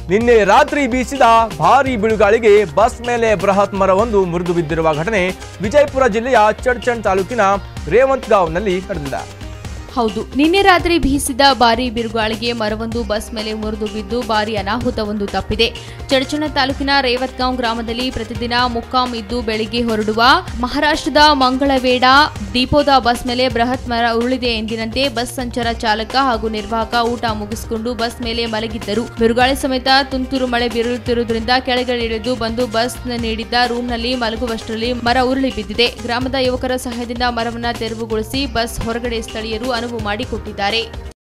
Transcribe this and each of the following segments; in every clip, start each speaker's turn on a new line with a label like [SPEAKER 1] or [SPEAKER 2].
[SPEAKER 1] ನಿನ್ನೆ ರಾತ್ರಿ ಬೀಸಿದ ಭಾರೀ ಬಿರುಗಾಳಿಗೆ ಬಸ್ ಮೇಲೆ ಬೃಹತ್ ಮರವೊಂದು ಮುರಿದು ಬಿದ್ದಿರುವ ಘಟನೆ ವಿಜಯಪುರ ಜಿಲ್ಲೆಯ ಚಡ್ಚಣ್ ತಾಲೂಕಿನ ರೇವಂತ್ಗಾಂವ್ನಲ್ಲಿ ನಡೆದಿದೆ
[SPEAKER 2] ಹೌದು ನಿನ್ನೆ ರಾತ್ರಿ ಬೀಸಿದ ಭಾರಿ ಬಿರುಗಾಳಿಗೆ ಮರವೊಂದು ಬಸ್ ಮೇಲೆ ಮುರಿದು ಬಿದ್ದು ಭಾರಿ ಅನಾಹುತವೊಂದು ತಪ್ಪಿದೆ ಚಡಚಣ ತಾಲೂಕಿನ ರೇವತ್ಗಾಂವ್ ಗ್ರಾಮದಲ್ಲಿ ಪ್ರತಿದಿನ ಮುಕ್ಕಾಂ ಇದ್ದು ಬೆಳಿಗ್ಗೆ ಹೊರಡುವ ಮಹಾರಾಷ್ಟ್ರದ ಮಂಗಳವೇಡ ಡಿಪೋದ ಬಸ್ ಮೇಲೆ ಬೃಹತ್ ಮರ ಉರುಳಿದೆ ಎಂದಿನಂತೆ ಬಸ್ ಸಂಚಾರ ಚಾಲಕ ಹಾಗೂ ನಿರ್ವಾಹಕ ಊಟ ಮುಗಿಸಿಕೊಂಡು ಬಸ್ ಮೇಲೆ ಮಲಗಿದ್ದರು ಬಿರುಗಾಳಿ ಸಮೇತ ತುಂತುರು ಮಳೆ ಬೀರುತ್ತಿರುವುದರಿಂದ ಕೆಳಗಡೆ ಇಳಿದು ಬಂದು ಬಸ್ ನೀಡಿದ್ದ ರೂಮ್ನಲ್ಲಿ ಮಲಗುವಷ್ಟರಲ್ಲಿ ಮರ ಉರುಳಿ ಬಿದ್ದಿದೆ ಗ್ರಾಮದ ಯುವಕರ ಸಹಾಯದಿಂದ ಮರವನ್ನ ತೆರವುಗೊಳಿಸಿ ಬಸ್ ಹೊರಗಡೆ ಸ್ಥಳೀಯರು ಅನುವು ಮಾಡಿಕೊಟ್ಟಿದ್ದಾರೆ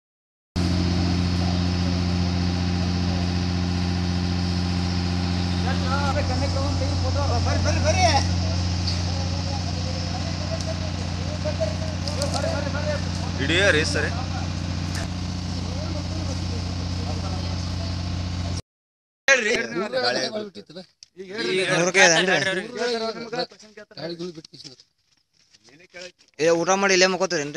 [SPEAKER 3] ಹಿಡಿಯೋ ರೀ ಸರಿ
[SPEAKER 4] ಏ ಊಟ ಮಾಡಿ ಇಲ್ಲೇ ಮಕ್ಕೋತೀರೇನ್ರಿ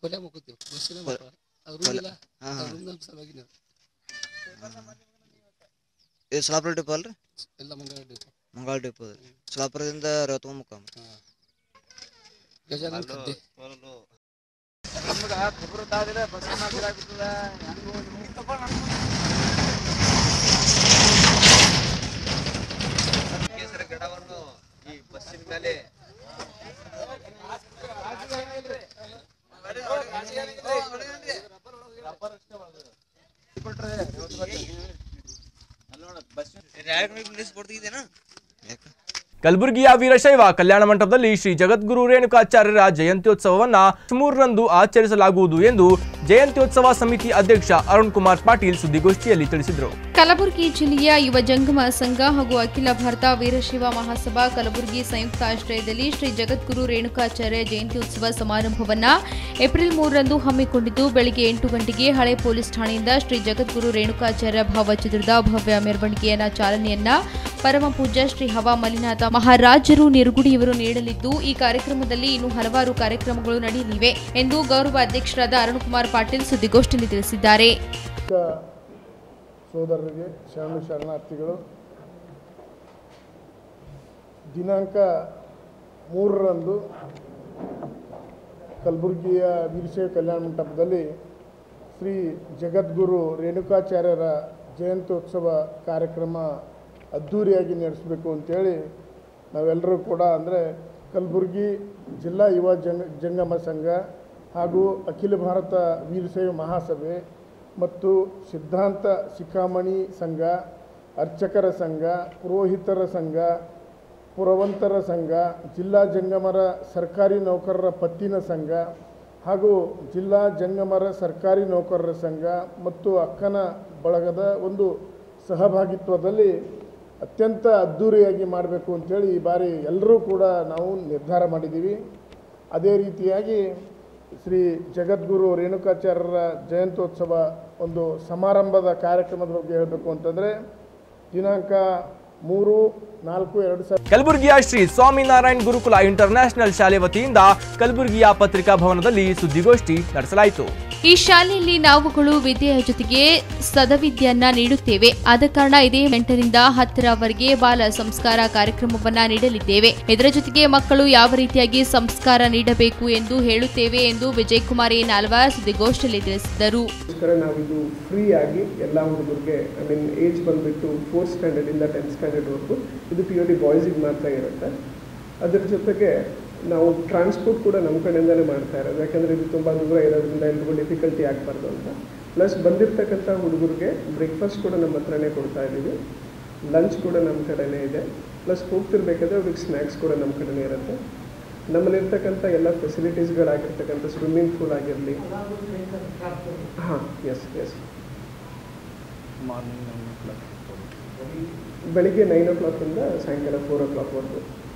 [SPEAKER 4] ಇದು ಸಲಾಪುರ ಡಿಪೋ ಅಲ್ರಿ ಮಂಗಳ ಡಿಪೋ ಅದ್ರಿ ಸಲಾಪುರದಿಂದ ರತ್ವ ಮುಕ್ಕಾಮ್
[SPEAKER 3] ಈ ಬಸ್ಸಿನ ಮೇಲೆ
[SPEAKER 1] ಕಲಬುರಗಿಯ ವೀರಶೈವ ಕಲ್ಯಾಣ ಮಂಟಪದಲ್ಲಿ ಶ್ರೀ ಜಗದ್ಗುರು ರೇಣುಕಾಚಾರ್ಯರ ಜಯಂತ್ಯೋತ್ಸವವನ್ನ ಮೂರರಂದು ಆಚರಿಸಲಾಗುವುದು ಎಂದು ಜಯಂತ್ಯೋತ್ಸವ ಸಮಿತಿ ಅಧ್ಯಕ್ಷ ಅರುಣ್ ಕುಮಾರ್ ಪಾಟೀಲ್ ಸುದ್ದಿಗೋಷ್ಠಿಯಲ್ಲಿ ತಿಳಿಸಿದರು
[SPEAKER 2] ಕಲಬುರಗಿ ಜಿಲ್ಲೆಯ ಯುವ ಜಂಗಮ ಸಂಘ ಹಾಗೂ ಅಖಿಲ ಭಾರತ ವೀರಶೈವ ಮಹಾಸಭಾ ಕಲಬುರಗಿ ಸಂಯುಕ್ತ ಆಶ್ರಯದಲ್ಲಿ ಶ್ರೀ ಜಗದ್ಗುರು ರೇಣುಕಾಚಾರ್ಯ ಜಯಂತ್ಯುತ್ಸವ ಸಮಾರಂಭವನ್ನ ಏಪ್ರಿಲ್ ಮೂರರಂದು ಹಮ್ಮಿಕೊಂಡಿದ್ದು ಬೆಳಗ್ಗೆ ಎಂಟು ಗಂಟೆಗೆ ಹಳೆ ಪೊಲೀಸ್ ಠಾಣೆಯಿಂದ ಶ್ರೀ ಜಗದ್ಗುರು ರೇಣುಕಾಚಾರ್ಯ ಭಾವಚಿತ್ರದ ಭವ್ಯ ಮೆರವಣಿಗೆಯನ್ನ ಚಾಲನೆಯನ್ನ ಪರಮ ಪೂಜ್ಯ ಶ್ರೀ ಹವಾ ಮಲ್ಲಿನಾಥ ಮಹಾರಾಜರು ನಿರುಗುಡಿಯವರು ನೀಡಲಿದ್ದು ಈ ಕಾರ್ಯಕ್ರಮದಲ್ಲಿ ಇನ್ನು ಹಲವಾರು ಕಾರ್ಯಕ್ರಮಗಳು ನಡೆಯಲಿವೆ ಎಂದು ಗೌರವ ಅಧ್ಯಕ್ಷರಾದ ಅರುಣ್ ಕುಮಾರ್ ಪಾಟೀಲ್ ಸುದ್ದಿಗೋಷ್ಠಿಯಲ್ಲಿ ತಿಳಿಸಿದ್ದಾರೆ
[SPEAKER 5] ಸೋದರರಿಗೆ ಶರಣು ಶರಣಾರ್ಥಿಗಳು ದಿನಾಂಕ ಮೂರರಂದು ಕಲಬುರಗಿಯ ವೀರಶೈವ ಕಲ್ಯಾಣ ಮಂಟಪದಲ್ಲಿ ಶ್ರೀ ಜಗದ್ಗುರು ರೇಣುಕಾಚಾರ್ಯರ ಜಯಂತ್ಯೋತ್ಸವ ಕಾರ್ಯಕ್ರಮ ಅದ್ಧೂರಿಯಾಗಿ ನಡೆಸಬೇಕು ಅಂತೇಳಿ ನಾವೆಲ್ಲರೂ ಕೂಡ ಅಂದರೆ ಕಲಬುರಗಿ ಜಿಲ್ಲಾ ಯುವ ಜಂಗ ಜಂಗಮ ಸಂಘ ಹಾಗೂ ಅಖಿಲ ಭಾರತ ವೀರಶೈವ ಮಹಾಸಭೆ ಮತ್ತು ಸಿದ್ಧಾಂತ ಶಿಖಾಮಣಿ ಸಂಘ ಅರ್ಚಕರ ಸಂಘ ಪುರೋಹಿತರ ಸಂಘ ಪುರವಂತರ ಸಂಘ ಜಿಲ್ಲಾ ಜಂಗಮರ ಸರ್ಕಾರಿ ನೌಕರರ ಪತ್ತಿನ ಸಂಘ ಹಾಗೂ ಜಿಲ್ಲಾ ಜಂಗಮರ ಸರ್ಕಾರಿ ನೌಕರರ ಸಂಘ ಮತ್ತು ಅಕ್ಕನ ಬಳಗದ ಒಂದು ಸಹಭಾಗಿತ್ವದಲ್ಲಿ ಅತ್ಯಂತ ಅದ್ಧೂರಿಯಾಗಿ ಮಾಡಬೇಕು ಅಂಥೇಳಿ ಈ ಬಾರಿ ಎಲ್ಲರೂ ಕೂಡ ನಾವು ನಿರ್ಧಾರ ಮಾಡಿದ್ದೀವಿ ಅದೇ ರೀತಿಯಾಗಿ ಶ್ರೀ ಜಗದ್ಗುರು ರೇಣುಕಾಚಾರ್ಯರ ಜಯಂತ್ಯೋತ್ಸವ ಒಂದು ಸಮಾರಂಭದ ಕಾರ್ಯಕ್ರಮದ ಬಗ್ಗೆ ಹೇಳಬೇಕು ಅಂತಂದರೆ ದಿನಾಂಕ ಮೂರು ನಾಲ್ಕು ಎರಡು ಸಾವಿರದ
[SPEAKER 1] ಕಲಬುರಗಿಯ ಶ್ರೀ ಸ್ವಾಮಿನಾರಾಯಣ್ ಗುರುಕುಲ ಇಂಟರ್ನ್ಯಾಷನಲ್ ಶಾಲೆ ವತಿಯಿಂದ ಕಲಬುರಗಿಯ ಪತ್ರಿಕಾ ಭವನದಲ್ಲಿ ಸುದ್ದಿಗೋಷ್ಠಿ ನಡೆಸಲಾಯಿತು
[SPEAKER 2] ಈ ಶಾಲೆಯಲ್ಲಿ ನಾವುಗಳು ವಿದ್ಯೆಯ ಜೊತೆಗೆ ಸದವಿದ್ಯೆಯನ್ನ ನೀಡುತ್ತೇವೆ ಆದ ಕಾರಣ ಇದೇ ಎಂಟರಿಂದ ಹತ್ತರವರೆಗೆ ಬಾಲ ಸಂಸ್ಕಾರ ಕಾರ್ಯಕ್ರಮವನ್ನ ನೀಡಲಿದ್ದೇವೆ ಇದರ ಜೊತೆಗೆ ಮಕ್ಕಳು ಯಾವ ರೀತಿಯಾಗಿ ಸಂಸ್ಕಾರ ನೀಡಬೇಕು ಎಂದು ಹೇಳುತ್ತೇವೆ ಎಂದು ವಿಜಯಕುಮಾರ್ ಎ ನಾಲ್ವಾರ್ ಸುದ್ದಿಗೋಷ್ಠಿಯಲ್ಲಿ ತಿಳಿಸಿದರು
[SPEAKER 6] ಅದಕ್ಕೋಸ್ಕರ ನಾವಿದು ಫ್ರೀ ಆಗಿ ಎಲ್ಲ ಹುಡುಗರಿಗೆ ಐ ಮೀನ್ ಏಜ್ ಬಂದುಬಿಟ್ಟು ಫೋರ್ತ್ ಸ್ಟ್ಯಾಂಡರ್ಡಿಂದ ಟೆಂತ್ ಸ್ಟ್ಯಾಂಡರ್ಡ್ವರೆಗೂ ಇದು ಪ್ಯೂರ್ಲಿ ಬಾಯ್ಸಿಗೆ ಮಾತ್ರ ಇರುತ್ತೆ ಅದ್ರ ಜೊತೆಗೆ ನಾವು ಟ್ರಾನ್ಸ್ಪೋರ್ಟ್ ಕೂಡ ನಮ್ಮ ಕಡೆಯಿಂದಲೇ ಮಾಡ್ತಾ ಇರೋದು ಯಾಕಂದರೆ ಇದು ತುಂಬ ದೂರ ಇರೋದ್ರಿಂದ ಎಲ್ರಿಗೂ ಡಿಫಿಕಲ್ಟಿ ಆಗಬಾರ್ದು ಅಂತ ಪ್ಲಸ್ ಬಂದಿರತಕ್ಕಂಥ ಹುಡುಗರಿಗೆ ಬ್ರೇಕ್ಫಾಸ್ಟ್ ಕೂಡ ನಮ್ಮ ಹತ್ರನೇ ಕೊಡ್ತಾ ಇದ್ದೀವಿ ಲಂಚ್ ಕೂಡ ನಮ್ಮ ಕಡೆನೇ ಇದೆ ಪ್ಲಸ್ ಹೋಗ್ತಿರ್ಬೇಕಾದ್ರೆ ಅವ್ರಿಗೆ ಸ್ನ್ಯಾಕ್ಸ್ ಕೂಡ ನಮ್ಮ ಕಡೆನೇ ಇರುತ್ತೆ ನಮ್ಮಲ್ಲಿರ್ತಕ್ಕಂಥ ಎಲ್ಲ ಫೆಸಿಲಿಟೀಸ್ಗಳಾಗಿರ್ತಕ್ಕಂಥ ಸ್ವಿಮ್ಮಿಂಗ್ ಪೂಲ್ ಆಗಿರಲಿ ಹಾಂ ಎಸ್ ಎಸ್ ಬೆಳಿಗ್ಗೆ ನೈನ್ ಓ ಕ್ಲಾಕಿಂದ ಸಾಯಂಕಾಲ ಫೋರ್ ಓ ಕ್ಲಾಕ್ವರೆಗೂ